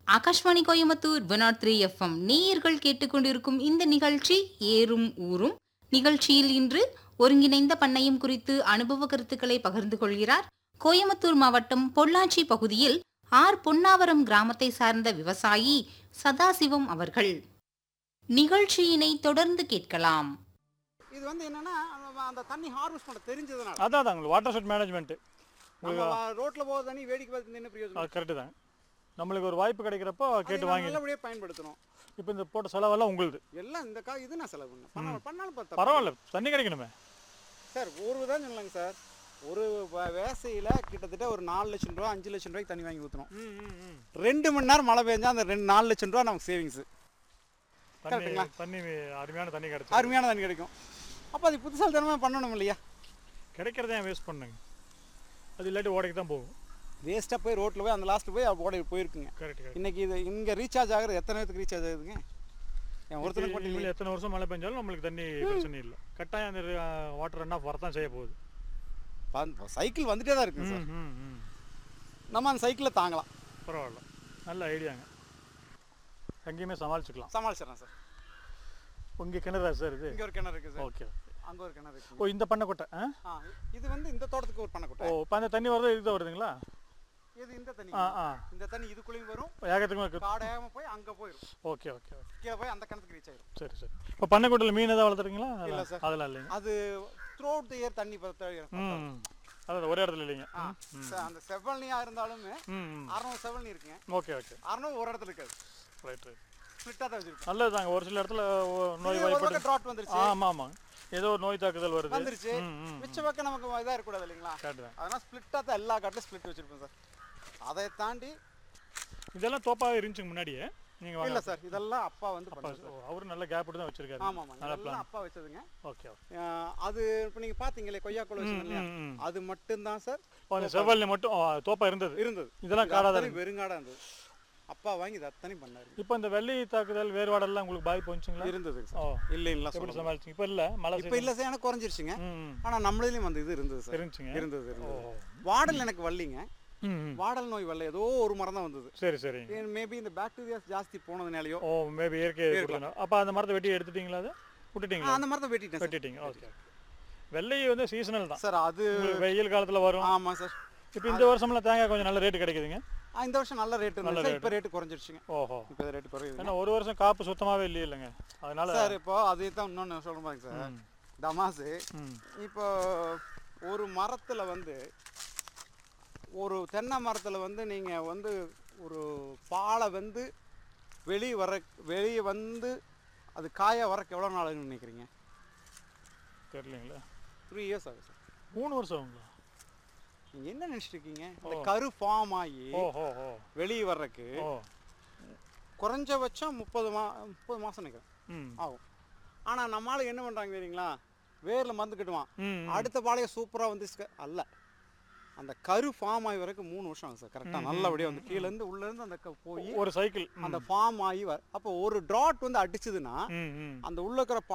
Akashvani Coimbatore one three FM நேயர்கள் கேட்டுக்கொண்டிருக்கும் இந்த நிகழ்ச்சி ஏறும் ஊரும் நிகழ்ச்சியில் இன்று ஒருங்கிணைந்த பண்ணையம் குறித்து அனுபவ கருத்துக்களை பகிர்ந்து கொள்கிறார் கோயம்புத்தூர் மாவட்டம் பொள்ளாச்சி பகுதியில் ஆர் பொன்னாவரம் கிராமத்தை சார்ந்த விவசாயி சதாசிவம் அவர்கள் நிகழ்ச்சியினை தொடர்ந்து கேட்கலாம் இது வந்து என்னன்னா அந்த- அந்த தண்ணி ஹார்வெஸ்ட் பண்ண தெரிஞ்சதுனால அதான் அதான் உங்களுக்கு வாட்டர் ஷெட் மேனேஜ்மெண்ட்டு நம்ம ரோட்ல போகிற தண்ணி வேடிக்கை பார்த்து என்ன பிரயோஜனம் அது கரெக்டு தான் நம்மளுக்கு ஒரு வாய்ப்பு கிடைக்கிறப்போ அதை கேட்டு நம்ம வாங்கி நல்லபடியா பயன்படுத்தணும் இப்போ இந்த போட்ட செலவெல்லாம் உங்களுது எல்லாம் இந்த கா இது நான் செலவு பண்ணேன் பண்ண பண்ணாலும் பார்த்தா பரவாயில்ல தண்ணி கிடைக்கணுமே சார் ஒரு தான் சொல்லலாங்க சார் ஒரு வ- வேசையில கிட்டத்தட்ட ஒரு நாலு லட்சம் ரூபா அஞ்சு லட்சம் ரூபாய்க்கு தண்ணி வாங்கி ஊற்றணும் ரெண்டு மணி நேரம் மழை பெஞ்சா அந்த ரெண்டு நாலு லட்சம் ரூபா நமக்கு சேவிங்ஸ் தண்ணி கரெக்ட்டுங்களா? தண்ணி அருமையான தண்ணி கிடைச்சு அருமையான தண்ணி கிடைக்கும் அப்போ அது புத்திசால் தனமாக பண்ணணும் இல்லையா கிடைக்கிறத ஏன் வேஸ்ட் பண்ணுங்க அது இல்லாட்டி ஓடைக்கு தான் போகும் வேஸ்ட்டாக போய் ரோட்டில் போய் அந்த லாஸ்ட் போய் ஓட போயிருக்குங்க கரெக்ட் கரெக்ட் இன்னைக்கு இது இங்கே ரீசார்ஜ் ஆகுறது எத்தனை பேருக்கு ரீசார்ஜ் ஆகுதுங்க என் ஒருத்தருக்கு மட்டும் இல்லையே. எத்தனை வருஷம் மழை பெஞ்சாலும் நம்மளுக்கு தண்ணி பிரச்சனை இல்லை கட்டாயம் அந்த வாட்டர் ரன் ஆஃப் வரதான் செய்ய போகுது பா- சைக்கிள் வந்துட்டே தான் இருக்குங்க சார் ம், ம், ம். நம்ம அந்த சைக்கிளில் தாங்கலாம் பரவாயில்ல நல்ல ஐடியாங்க எங்கேயுமே சமாளிச்சுக்கலாம் சமாளிச்சிடறேன் சார் உங்கள் கிணறா சார் இது இங்கே ஒரு கிணறு இருக்குது சார் ஓகே அங்கே ஒரு கிணறு ஓ இருக்குது இந்த பண்ணைக்கொட்டை ஆ ஆ இது வந்து இந்த தோட்டத்துக்கு ஒரு ஓ பண்ணக்கூட்ட இப்போ அந்த தண்ணி வரது இதுதான் வருதுங்களா இது இந்த தண்ணி ஆ ஆ இந்த தண்ணி இதுக்குள்ளேயும் வரும் ஏகத்துக்குமே காடாம போய் அங்கே போயிடும் ஓகே ஓகே ஓகே கீழே போய் அந்த கிணத்துக்கு ரீச் ஆயிடும் சரி சரி இப்போ பண்ணைக்குட்டில் மீன் எதாவது வளர்த்துறீங்களா இல்ல சார். அதெல்லாம் இல்லைங்க அது த்ரூ அவுட் த இயர் தண்ணி பார்த்து ம் அதான் ஒரே இடத்துல இல்லைங்க ஆ சார், அந்த செவ்வல்னியா இருந்தாலுமே ம் ம் அறுநூறு செவ்வல்னி இருக்குங்க ஓகே ஓகே அறுநூறு ஒரு இடத்துல இருக்காது ரைட் ரைட் ஸ்பிளிட்டாக தான் வச்சிருப்போம் நல்லது தாங்க ஒரு சில இடத்துல ஒ- நோய் இது ஒரு வாய்ப்பட்டு பக்கம் ட்ராட் வந்துருச்சு ஆமாம் ஆமாம் ஏதோ ஒரு நோய் தாக்குதல் வருது வந்துருச்சு ம் ம் மிச்ச பக்கம் நமக்கு இதாக இருக்கக்கூடாது இல்லைங்களா கரெக்ட் தான் அதனால் ஸ்பிளிட்டாக தான் எல்லா காட்டிலும் ஸ்பிளிட் வச்சிருப்போம் சார் அதை தாண்டி இதெல்லாம் தோப்பாகவே இருந்துச்சுங்க முன்னாடியே நீங்கள் இல்ல வாங்க சார் இதெல்லாம் அப்பா வந்து பண்ணாரு ஓ, அவரு நல்ல கேப் விட்டு தான் வச்சிருக்காரு ஆமா ஆமா நல்ல இதெல்லாம் அப்பா வச்சதுங்க ஓகே ஓகே அஹ் அது இப்போ நீங்க பாத்தீங்களே கொய்யாக்குள்ள வச்சது இல்லையா ம், ம். அது மட்டும்தான் சார் இப்போ அந்த செவ்வல்லி மட்டும் ஆ, தோப்பா இருந்தது இருந்தது இதெல்லாம் இது காடாக தான் அத்தனை வெறுங்காடா இருந்தது அப்பா வாங்கி இது அத்தனை பண்ணாரு இப்போ இந்த வெள்ளி தாக்குதல் வேறுபாடெல்லாம் உங்களுக்கு பாதிப்பு வந்துச்சுங்களா இருந்தது ஓ சார் இல்லைங்களா எப்படி சொல்லுங்க சமாளிச்சிங்க இப்போ இல்லை மழை இப்போ இல்ல சார் எனக்கு குறைஞ்சிருச்சுங்க ம் ம். ஆனா நம்மளதுலயும் வந்து இது இருந்தது சார் இருந்துச்சுங்க இருந்தது ஓ இருந்தது வாடல் எனக்கு வரலிங்க ம் ம். வாடல் நோய் வரல ஏதோ ஒரு மரம் தான் வந்தது சரி சரிங்க மேபி இந்த பாக்டீரியாஸ் ஜாஸ்தி போனதுனாலயோ ஓ மேபி இயற்கை கொடுக்கணும் அப்போ அந்த மரத்தை வெட்டி எடுத்துட்டீங்களா அது விட்டுட்டீங்களா அந்த மரத்தை வெட்டிட்டேன் சார் வெட்டிட்டீங்க ஓகே வெள்ளை வந்து சீசனல் தான் சார் அது உங்களுக்கு வெயில் காலத்தில் வரும் ஆமா சார் இப்போ இந்த வருஷம்லாம் தேங்காய் கொஞ்சம் நல்ல ரேட்டு கிடைக்குதுங்க ஆ, இந்த வருஷம் நல்ல ரேட் நல்ல இருந்துச்சு இப்போ ரேட்டு குறைஞ்சிருச்சுங்க ஓஹோ இப்போ ரேட்டு குறையுது ஏன்னா ஒரு வருஷம் காப்பு சுத்தமாகவே இல்லையே இல்லைங்க அதனால சார் இப்போ அதே தான் இன்னொன்று சொல்கிறேன் பாருங்க சார் ம். டமாசு ம் இப்போ ஒரு மரத்தில் வந்து ஒரு தென்னை மரத்தில் வந்து நீங்கள் வந்து ஒரு பாலை வந்து வெளியே வர வெளியே வந்து அது காய வரக்கு எவ்வளோ நாளுன்னு நினைக்கிறீங்க தெரியலங்களா த்ரீ இயர்ஸ் ஆகும் சார் மூணு வருஷம் ஆகுங்களா நீங்கள் என்ன நினச்சிட்டு இருக்கீங்க இந்த ஓ. கரு ஃபார்ம் ஆகி ஓ ஹோ ஹோ வெளியே வர்றதுக்கு ஓ குறைஞ்சபட்சம் முப்பது மா முப்பது மாதம் நினைக்கிறேன் ம் ஆகும் ஆனால் நம்மளால என்ன பண்ணுறாங்க தெரியுங்களா வேரில் மருந்து கட்டுவான் ம் அடுத்த பாளையம் சூப்பராக வந்து அல்ல அந்த கரு ஃபார்ம் ஆகி வரைக்கும் மூணு வருஷம் ஆகும் சார் கரெக்டாக நல்லபடியாக வந்து கீழேருந்து உள்ளேருந்து அந்த க- போய் ஒரு சைக்கிள் அந்த ஃபார்ம் ஆகி வர அப்போ ஒரு ட்ராட் வந்து அடிச்சதுன்னா ம் ம் அந்த உள்ள இருக்கிற